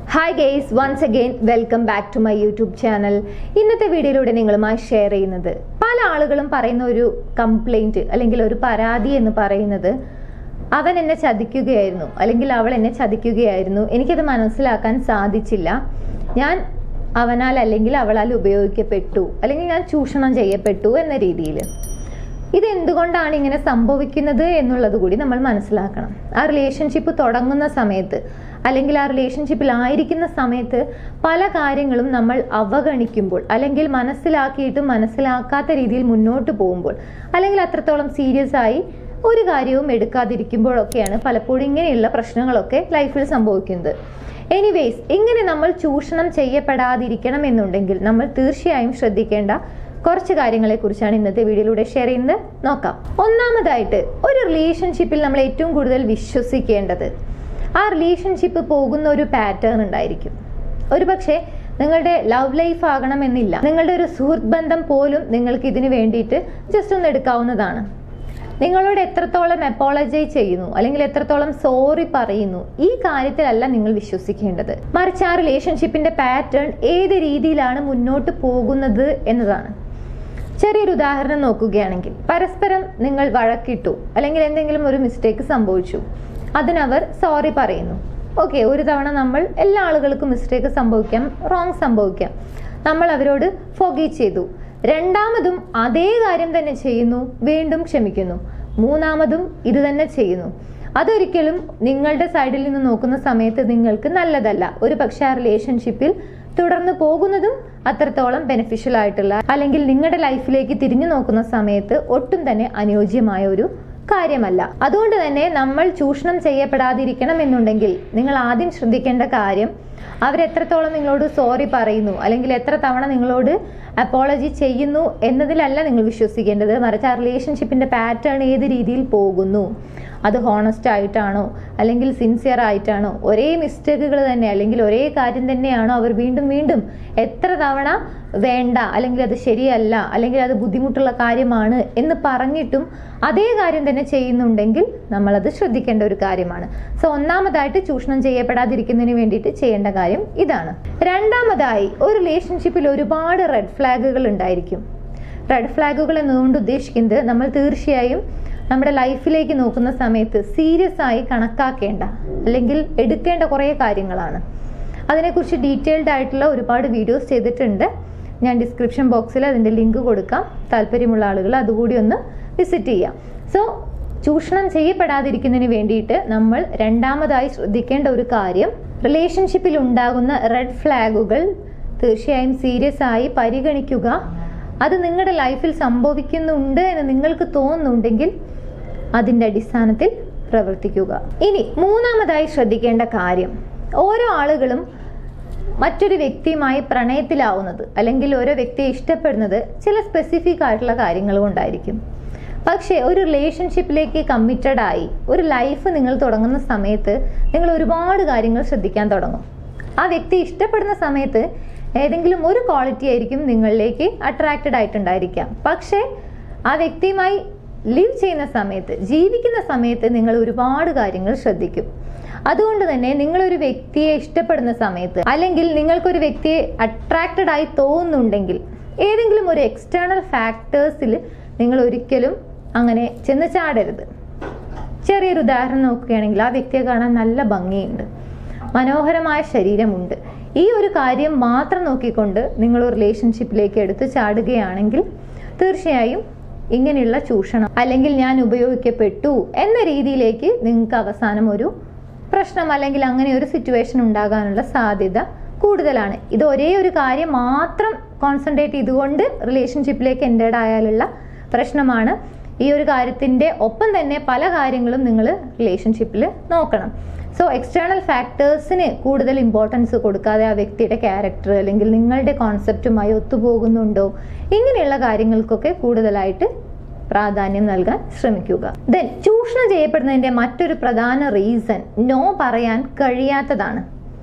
hi guys once again welcome back to my YouTube channel ഇന്നത്തെ വീഡിയോയിലൂടെ നിങ്ങളുമായി share ചെയ്യുന്നത് പല ആളുകളും പറയുന്ന ഒരു കംപ്ലൈൻറ്റ് അല്ലെങ്കിൽ ഒരു പരാതി എന്ന് പറയുന്നത് അവൻ എന്നെ ചതിക്കുകയായിരുന്നു അല്ലെങ്കിൽ അവൾ എന്നെ ചതിക്കുകയായിരുന്നു എനിക്കത് മനസ്സിലാക്കാൻ സാധിച്ചില്ല ഞാൻ അവനാൽ അല്ലെങ്കിൽ അവളാൽ ഉപയോഗിക്കപ്പെട്ടു അല്ലെങ്കിൽ ഞാൻ ചൂഷണം ചെയ്യപ്പെട്ടു എന്ന രീതിയിൽ ഇത് എന്തുകൊണ്ടാണ് ഇങ്ങനെ സംഭവിക്കുന്നത് എന്നുള്ളത് കൂടി നമ്മൾ മനസ്സിലാക്കണം ആ റിലേഷൻഷിപ്പ് തുടങ്ങുന്ന സമയത്ത് അല്ലെങ്കിൽ ആ റിലേഷൻഷിപ്പിലായിരിക്കുന്ന സമയത്ത് പല കാര്യങ്ങളും നമ്മൾ അവഗണിക്കുമ്പോൾ അല്ലെങ്കിൽ മനസ്സിലാക്കിയിട്ടും മനസ്സിലാക്കാത്ത രീതിയിൽ മുന്നോട്ട് പോകുമ്പോൾ അല്ലെങ്കിൽ അത്രത്തോളം സീരിയസ് ആയി ഒരു കാര്യവും എടുക്കാതിരിക്കുമ്പോഴൊക്കെയാണ് പലപ്പോഴും ഇങ്ങനെയുള്ള പ്രശ്നങ്ങളൊക്കെ ലൈഫിൽ സംഭവിക്കുന്നത് എനിവേസ് ഇങ്ങനെ നമ്മൾ ചൂഷണം ചെയ്യപ്പെടാതിരിക്കണം എന്നുണ്ടെങ്കിൽ നമ്മൾ തീർച്ചയായും ശ്രദ്ധിക്കേണ്ട കുറച്ച് കാര്യങ്ങളെ കുറിച്ചാണ് ഇന്നത്തെ വീഡിയോയിലൂടെ ഷെയർ ചെയ്യുന്നത് നോക്കാം ഒന്നാമതായിട്ട് ഒരു റിലേഷൻഷിപ്പിൽ നമ്മൾ ഏറ്റവും കൂടുതൽ വിശ്വസിക്കേണ്ടത് ആ റിലേഷൻഷിപ്പ് പോകുന്ന ഒരു പാറ്റേൺ ഉണ്ടായിരിക്കും ഒരു പക്ഷേ നിങ്ങളുടെ ലവ് ലൈഫ് ആകണമെന്നില്ല നിങ്ങളുടെ ഒരു സുഹൃത്ത് ബന്ധം പോലും നിങ്ങൾക്ക് ഇതിന് വേണ്ടിയിട്ട് ജസ്റ്റ് ഒന്ന് എടുക്കാവുന്നതാണ് നിങ്ങളോട് എത്രത്തോളം അപ്പോളജൈസ് ചെയ്യുന്നു അല്ലെങ്കിൽ എത്രത്തോളം സോറി പറയുന്നു ഈ കാര്യത്തിലല്ല നിങ്ങൾ വിശ്വസിക്കേണ്ടത് മറിച്ച് ആ റിലേഷൻഷിപ്പിന്റെ പാറ്റേൺ ഏത് രീതിയിലാണ് മുന്നോട്ട് പോകുന്നത് എന്നതാണ് ചെറിയൊരു ഉദാഹരണം നോക്കുകയാണെങ്കിൽ പരസ്പരം നിങ്ങൾ വഴക്കിട്ടു അല്ലെങ്കിൽ എന്തെങ്കിലും ഒരു മിസ്റ്റേക്ക് സംഭവിച്ചു അതിനവർ സോറി പറയുന്നു ഓക്കെ ഒരു തവണ നമ്മൾ എല്ലാ ആളുകൾക്കും മിസ്റ്റേക്ക് സംഭവിക്കാം റോങ് സംഭവിക്കാം നമ്മൾ അവരോട് ഫൊഗീ ചെയ്തു രണ്ടാമതും അതേ കാര്യം തന്നെ ചെയ്യുന്നു വീണ്ടും ക്ഷമിക്കുന്നു മൂന്നാമതും ഇത് തന്നെ ചെയ്യുന്നു അതൊരിക്കലും നിങ്ങളുടെ സൈഡിൽ നിന്ന് നോക്കുന്ന സമയത്ത് നിങ്ങൾക്ക് നല്ലതല്ല ഒരു പക്ഷേ ആ റിലേഷൻഷിപ്പിൽ തുടർന്ന് പോകുന്നതും അത്രത്തോളം ബെനിഫിഷ്യൽ ആയിട്ടുള്ള അല്ലെങ്കിൽ നിങ്ങളുടെ ലൈഫിലേക്ക് തിരിഞ്ഞു നോക്കുന്ന സമയത്ത് ഒട്ടും തന്നെ അനുയോജ്യമായ ഒരു കാര്യമല്ല അതുകൊണ്ട് തന്നെ നമ്മൾ ചൂഷണം ചെയ്യപ്പെടാതിരിക്കണം എന്നുണ്ടെങ്കിൽ നിങ്ങൾ ആദ്യം ശ്രദ്ധിക്കേണ്ട കാര്യം അവരെത്രത്തോളം നിങ്ങളോട് സോറി പറയുന്നു അല്ലെങ്കിൽ എത്ര തവണ നിങ്ങളോട് അപ്പോളജി ചെയ്യുന്നു എന്നതിലല്ല നിങ്ങൾ വിശ്വസിക്കേണ്ടത് മറിച്ച് ആ റിലേഷൻഷിപ്പിന്റെ പാറ്റേൺ ഏത് രീതിയിൽ പോകുന്നു അത് ഹോണസ്റ്റ് ആയിട്ടാണോ അല്ലെങ്കിൽ സിൻസിയർ ആയിട്ടാണോ ഒരേ മിസ്റ്റേക്കുകൾ തന്നെ അല്ലെങ്കിൽ ഒരേ കാര്യം തന്നെയാണോ അവർ വീണ്ടും വീണ്ടും എത്ര തവണ വേണ്ട അല്ലെങ്കിൽ അത് ശരിയല്ല അല്ലെങ്കിൽ അത് ബുദ്ധിമുട്ടുള്ള കാര്യമാണ് എന്ന് പറഞ്ഞിട്ടും അതേ കാര്യം തന്നെ ചെയ്യുന്നുണ്ടെങ്കിൽ നമ്മളത് ശ്രദ്ധിക്കേണ്ട ഒരു കാര്യമാണ് സോ ഒന്നാമതായിട്ട് ചൂഷണം ചെയ്യപ്പെടാതിരിക്കുന്നതിന് വേണ്ടിയിട്ട് ചെയ്യേണ്ട കാര്യം ഇതാണ് രണ്ടാമതായി ഒരു റിലേഷൻഷിപ്പിൽ ഒരുപാട് റെഡ് ഫ്ലാഗുകൾ ഉണ്ടായിരിക്കും റെഡ് ഫ്ലാഗുകൾ എന്നുകൊണ്ട് ഉദ്ദേശിക്കുന്നത് നമ്മൾ തീർച്ചയായും നമ്മുടെ ലൈഫിലേക്ക് നോക്കുന്ന സമയത്ത് സീരിയസ് ആയി കണക്കാക്കേണ്ട അല്ലെങ്കിൽ എടുക്കേണ്ട കുറേ കാര്യങ്ങളാണ് അതിനെക്കുറിച്ച് ഡീറ്റെയിൽഡ് ആയിട്ടുള്ള ഒരുപാട് വീഡിയോസ് ചെയ്തിട്ടുണ്ട് ഞാൻ ഡിസ്ക്രിപ്ഷൻ ബോക്സിൽ അതിൻ്റെ ലിങ്ക് കൊടുക്കാം താല്പര്യമുള്ള ആളുകൾ അതുകൂടി ഒന്ന് വിസിറ്റ് ചെയ്യാം സോ ചൂഷണം ചെയ്യപ്പെടാതിരിക്കുന്നതിന് വേണ്ടിയിട്ട് നമ്മൾ രണ്ടാമതായി ശ്രദ്ധിക്കേണ്ട ഒരു കാര്യം റിലേഷൻഷിപ്പിൽ ഉണ്ടാകുന്ന റെഡ് ഫ്ലാഗുകൾ തീർച്ചയായും സീരിയസ് ആയി പരിഗണിക്കുക അത് നിങ്ങളുടെ ലൈഫിൽ സംഭവിക്കുന്നുണ്ട് എന്ന് നിങ്ങൾക്ക് തോന്നുന്നുണ്ടെങ്കിൽ അതിൻ്റെ അടിസ്ഥാനത്തിൽ പ്രവർത്തിക്കുക ഇനി മൂന്നാമതായി ശ്രദ്ധിക്കേണ്ട കാര്യം ഓരോ ആളുകളും മറ്റൊരു വ്യക്തിയുമായി പ്രണയത്തിലാവുന്നത് അല്ലെങ്കിൽ ഓരോ വ്യക്തിയെ ഇഷ്ടപ്പെടുന്നത് ചില സ്പെസിഫിക് ആയിട്ടുള്ള കാര്യങ്ങൾ കൊണ്ടായിരിക്കും പക്ഷേ ഒരു റിലേഷൻഷിപ്പിലേക്ക് കമ്മിറ്റഡ് ആയി ഒരു ലൈഫ് നിങ്ങൾ തുടങ്ങുന്ന സമയത്ത് നിങ്ങൾ ഒരുപാട് കാര്യങ്ങൾ ശ്രദ്ധിക്കാൻ തുടങ്ങും ആ വ്യക്തി ഇഷ്ടപ്പെടുന്ന സമയത്ത് ഏതെങ്കിലും ഒരു ക്വാളിറ്റി ആയിരിക്കും നിങ്ങളിലേക്ക് അട്രാക്റ്റഡ് ആയിട്ടുണ്ടായിരിക്കാം പക്ഷേ ആ വ്യക്തിയുമായി ലിവ് ചെയ്യുന്ന സമയത്ത് ജീവിക്കുന്ന സമയത്ത് നിങ്ങൾ ഒരുപാട് കാര്യങ്ങൾ ശ്രദ്ധിക്കും അതുകൊണ്ട് തന്നെ നിങ്ങളൊരു വ്യക്തിയെ ഇഷ്ടപ്പെടുന്ന സമയത്ത് അല്ലെങ്കിൽ നിങ്ങൾക്കൊരു വ്യക്തിയെ അട്രാക്റ്റഡ് ആയി തോന്നുന്നുണ്ടെങ്കിൽ ഏതെങ്കിലും ഒരു എക്സ്റ്റേണൽ ഫാക്ടേഴ്സിൽ നിങ്ങൾ ഒരിക്കലും അങ്ങനെ ചെന്ന് ചാടരുത് ചെറിയൊരു ഉദാഹരണം നോക്കുകയാണെങ്കിൽ ആ വ്യക്തിയെ കാണാൻ നല്ല ഭംഗിയുണ്ട് മനോഹരമായ ശരീരമുണ്ട് ഈ ഒരു കാര്യം മാത്രം നോക്കിക്കൊണ്ട് നിങ്ങൾ ഒരു റിലേഷൻഷിപ്പിലേക്ക് എടുത്തു ചാടുകയാണെങ്കിൽ തീർച്ചയായും ഇങ്ങനെയുള്ള ചൂഷണം അല്ലെങ്കിൽ ഞാൻ ഉപയോഗിക്കപ്പെട്ടു എന്ന രീതിയിലേക്ക് നിങ്ങൾക്ക് അവസാനം ഒരു പ്രശ്നം അല്ലെങ്കിൽ അങ്ങനെ ഒരു സിറ്റുവേഷൻ ഉണ്ടാകാനുള്ള സാധ്യത കൂടുതലാണ് ഇത് ഒരേ ഒരു കാര്യം മാത്രം കോൺസെൻട്രേറ്റ് ചെയ്തുകൊണ്ട് റിലേഷൻഷിപ്പിലേക്ക് എൻ്റേഡ് ആയാലുള്ള പ്രശ്നമാണ് ഈ ഒരു കാര്യത്തിൻ്റെ ഒപ്പം തന്നെ പല കാര്യങ്ങളും നിങ്ങൾ റിലേഷൻഷിപ്പിൽ നോക്കണം സോ എക്സ്റ്റേണൽ ഫാക്ടേഴ്സിന് കൂടുതൽ ഇമ്പോർട്ടൻസ് കൊടുക്കാതെ ആ വ്യക്തിയുടെ ക്യാരക്ടർ അല്ലെങ്കിൽ നിങ്ങളുടെ കോൺസെപ്റ്റുമായി ഒത്തുപോകുന്നുണ്ടോ ഇങ്ങനെയുള്ള കാര്യങ്ങൾക്കൊക്കെ കൂടുതലായിട്ട് പ്രാധാന്യം നൽകാൻ ശ്രമിക്കുക ദെൻ ചൂഷണം ചെയ്യപ്പെടുന്നതിന്റെ മറ്റൊരു പ്രധാന റീസൺ നോ പറയാൻ കഴിയാത്തതാണ്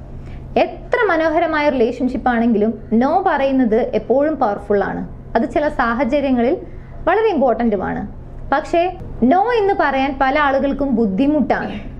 എത്ര മനോഹരമായ റിലേഷൻഷിപ്പ് ആണെങ്കിലും നോ പറയുന്നത് എപ്പോഴും പവർഫുൾ ആണ് അത് ചില സാഹചര്യങ്ങളിൽ വളരെ ഇമ്പോർട്ടൻറ്റുമാണ് പക്ഷേ നോ എന്ന് പറയാൻ പല ആളുകൾക്കും ബുദ്ധിമുട്ടാണ്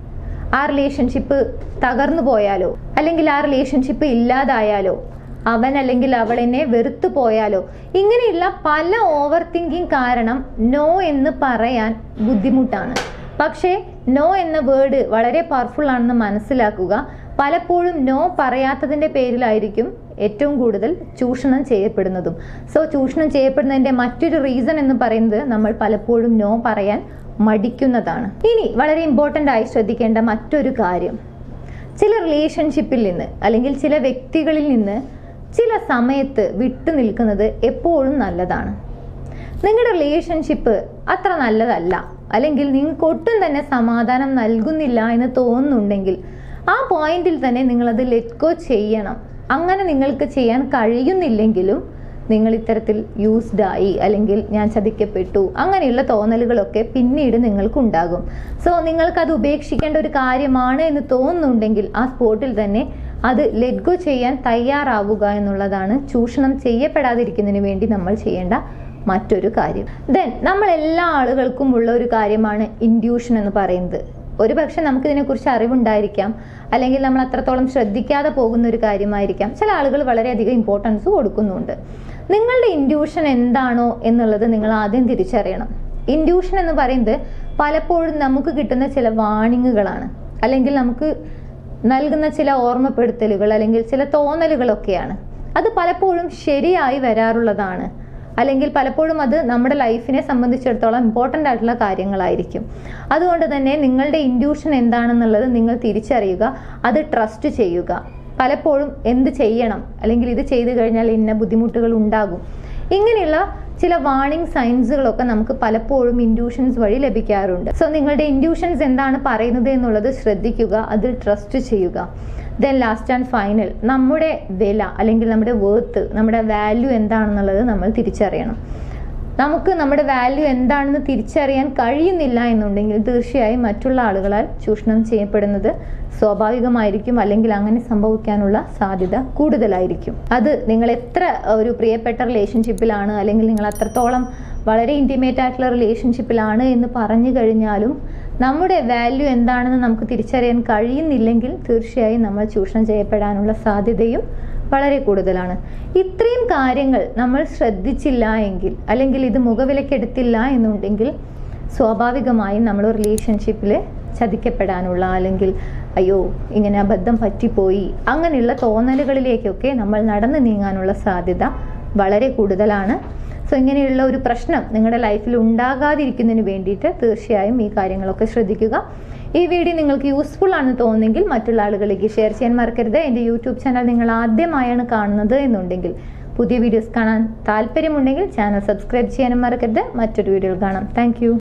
ആ റിലേഷൻഷിപ്പ് തകർന്നു പോയാലോ അല്ലെങ്കിൽ ആ റിലേഷൻഷിപ്പ് ഇല്ലാതായാലോ അവൻ അല്ലെങ്കിൽ അവളിനെ വെറുത്തു പോയാലോ ഇങ്ങനെയുള്ള പല ഓവർ തിങ്കിങ് കാരണം നോ എന്ന് പറയാൻ ബുദ്ധിമുട്ടാണ് പക്ഷേ നോ എന്ന വേർഡ് വളരെ പവർഫുൾ ആണെന്ന് മനസ്സിലാക്കുക പലപ്പോഴും നോ പറയാത്തതിൻ്റെ പേരിലായിരിക്കും ഏറ്റവും കൂടുതൽ ചൂഷണം ചെയ്യപ്പെടുന്നതും സോ ചൂഷണം ചെയ്യപ്പെടുന്നതിൻ്റെ മറ്റൊരു റീസൺ എന്ന് പറയുന്നത് നമ്മൾ പലപ്പോഴും നോ പറയാൻ മടിക്കുന്നതാണ് ഇനി വളരെ ഇമ്പോർട്ടൻ്റ് ആയി ശ്രദ്ധിക്കേണ്ട മറ്റൊരു കാര്യം ചില റിലേഷൻഷിപ്പിൽ നിന്ന് അല്ലെങ്കിൽ ചില വ്യക്തികളിൽ നിന്ന് ചില സമയത്ത് വിട്ടു നിൽക്കുന്നത് എപ്പോഴും നല്ലതാണ് നിങ്ങളുടെ റിലേഷൻഷിപ്പ് അത്ര നല്ലതല്ല അല്ലെങ്കിൽ നിങ്ങൾക്ക് ഒട്ടും തന്നെ സമാധാനം നൽകുന്നില്ല എന്ന് തോന്നുന്നുണ്ടെങ്കിൽ ആ പോയിന്റിൽ തന്നെ നിങ്ങളത് ലെറ്റ് ഗോ ചെയ്യണം അങ്ങനെ നിങ്ങൾക്ക് ചെയ്യാൻ കഴിയുന്നില്ലെങ്കിലും നിങ്ങൾ ഇത്തരത്തിൽ യൂസ്ഡ് ആയി അല്ലെങ്കിൽ ഞാൻ ചതിക്കപ്പെട്ടു അങ്ങനെയുള്ള തോന്നലുകളൊക്കെ പിന്നീട് നിങ്ങൾക്കുണ്ടാകും സോ നിങ്ങൾക്കത് ഉപേക്ഷിക്കേണ്ട ഒരു കാര്യമാണ് എന്ന് തോന്നുന്നുണ്ടെങ്കിൽ ആ സ്പോട്ടിൽ തന്നെ അത് ലെറ്റ് ഗോ ചെയ്യാൻ തയ്യാറാവുക എന്നുള്ളതാണ് ചൂഷണം ചെയ്യപ്പെടാതിരിക്കുന്നതിന് വേണ്ടി നമ്മൾ ചെയ്യേണ്ട മറ്റൊരു കാര്യം ദെൻ നമ്മൾ എല്ലാ ആളുകൾക്കും ഉള്ള ഒരു കാര്യമാണ് ഇൻഡ്യൂഷൻ എന്ന് പറയുന്നത് ഒരു പക്ഷെ നമുക്ക് ഇതിനെക്കുറിച്ച് അറിവുണ്ടായിരിക്കാം അല്ലെങ്കിൽ നമ്മൾ അത്രത്തോളം ശ്രദ്ധിക്കാതെ പോകുന്ന ഒരു കാര്യമായിരിക്കാം ചില ആളുകൾ വളരെയധികം ഇമ്പോർട്ടൻസ് കൊടുക്കുന്നുണ്ട് നിങ്ങളുടെ ഇൻഡ്യൂഷൻ എന്താണോ എന്നുള്ളത് നിങ്ങൾ ആദ്യം തിരിച്ചറിയണം ഇൻഡ്യൂഷൻ എന്ന് പറയുന്നത് പലപ്പോഴും നമുക്ക് കിട്ടുന്ന ചില വാണിങ്ങുകളാണ് അല്ലെങ്കിൽ നമുക്ക് നൽകുന്ന ചില ഓർമ്മപ്പെടുത്തലുകൾ അല്ലെങ്കിൽ ചില തോന്നലുകളൊക്കെയാണ് അത് പലപ്പോഴും ശരിയായി വരാറുള്ളതാണ് അല്ലെങ്കിൽ പലപ്പോഴും അത് നമ്മുടെ ലൈഫിനെ സംബന്ധിച്ചിടത്തോളം ഇമ്പോർട്ടൻ്റ് ആയിട്ടുള്ള കാര്യങ്ങളായിരിക്കും അതുകൊണ്ട് തന്നെ നിങ്ങളുടെ ഇൻഡ്യൂഷൻ എന്താണെന്നുള്ളത് നിങ്ങൾ തിരിച്ചറിയുക അത് ട്രസ്റ്റ് ചെയ്യുക പലപ്പോഴും എന്ത് ചെയ്യണം അല്ലെങ്കിൽ ഇത് ചെയ്തു കഴിഞ്ഞാൽ ഇന്ന ബുദ്ധിമുട്ടുകൾ ഉണ്ടാകും ഇങ്ങനെയുള്ള ചില വാണിംഗ് സൈൻസുകളൊക്കെ നമുക്ക് പലപ്പോഴും ഇൻഡ്യൂഷൻസ് വഴി ലഭിക്കാറുണ്ട് സോ നിങ്ങളുടെ ഇൻഡ്യൂഷൻസ് എന്താണ് പറയുന്നത് എന്നുള്ളത് ശ്രദ്ധിക്കുക അതിൽ ട്രസ്റ്റ് ചെയ്യുക ദെൻ ലാസ്റ്റ് ആൻഡ് ഫൈനൽ നമ്മുടെ വില അല്ലെങ്കിൽ നമ്മുടെ വേർത്ത് നമ്മുടെ വാല്യൂ എന്താണെന്നുള്ളത് നമ്മൾ തിരിച്ചറിയണം നമുക്ക് നമ്മുടെ വാല്യൂ എന്താണെന്ന് തിരിച്ചറിയാൻ കഴിയുന്നില്ല എന്നുണ്ടെങ്കിൽ തീർച്ചയായും മറ്റുള്ള ആളുകളാൽ ചൂഷണം ചെയ്യപ്പെടുന്നത് സ്വാഭാവികമായിരിക്കും അല്ലെങ്കിൽ അങ്ങനെ സംഭവിക്കാനുള്ള സാധ്യത കൂടുതലായിരിക്കും അത് നിങ്ങൾ എത്ര ഒരു പ്രിയപ്പെട്ട റിലേഷൻഷിപ്പിലാണ് അല്ലെങ്കിൽ നിങ്ങൾ അത്രത്തോളം വളരെ ഇൻറ്റിമേറ്റ് ആയിട്ടുള്ള റിലേഷൻഷിപ്പിലാണ് എന്ന് പറഞ്ഞു കഴിഞ്ഞാലും നമ്മുടെ വാല്യൂ എന്താണെന്ന് നമുക്ക് തിരിച്ചറിയാൻ കഴിയുന്നില്ലെങ്കിൽ തീർച്ചയായും നമ്മൾ ചൂഷണം ചെയ്യപ്പെടാനുള്ള സാധ്യതയും വളരെ കൂടുതലാണ് ഇത്രയും കാര്യങ്ങൾ നമ്മൾ ശ്രദ്ധിച്ചില്ല എങ്കിൽ അല്ലെങ്കിൽ ഇത് മുഖവിലക്കെടുത്തില്ല എന്നുണ്ടെങ്കിൽ സ്വാഭാവികമായും നമ്മൾ റിലേഷൻഷിപ്പിൽ ചതിക്കപ്പെടാനുള്ള അല്ലെങ്കിൽ അയ്യോ ഇങ്ങനെ അബദ്ധം പറ്റിപ്പോയി അങ്ങനെയുള്ള തോന്നലുകളിലേക്കൊക്കെ നമ്മൾ നടന്നു നീങ്ങാനുള്ള സാധ്യത വളരെ കൂടുതലാണ് സോ ഇങ്ങനെയുള്ള ഒരു പ്രശ്നം നിങ്ങളുടെ ലൈഫിൽ ഉണ്ടാകാതിരിക്കുന്നതിന് വേണ്ടിയിട്ട് തീർച്ചയായും ഈ കാര്യങ്ങളൊക്കെ ശ്രദ്ധിക്കുക ഈ വീഡിയോ നിങ്ങൾക്ക് യൂസ്ഫുൾ ആണെന്ന് തോന്നുന്നെങ്കിൽ മറ്റുള്ള ആളുകളിലേക്ക് ഷെയർ ചെയ്യാൻ മറക്കരുത് എൻ്റെ യൂട്യൂബ് ചാനൽ നിങ്ങൾ ആദ്യമായാണ് കാണുന്നത് എന്നുണ്ടെങ്കിൽ പുതിയ വീഡിയോസ് കാണാൻ താല്പര്യമുണ്ടെങ്കിൽ ചാനൽ സബ്സ്ക്രൈബ് ചെയ്യാനും മറക്കരുത് മറ്റൊരു വീഡിയോയിൽ കാണാം താങ്ക്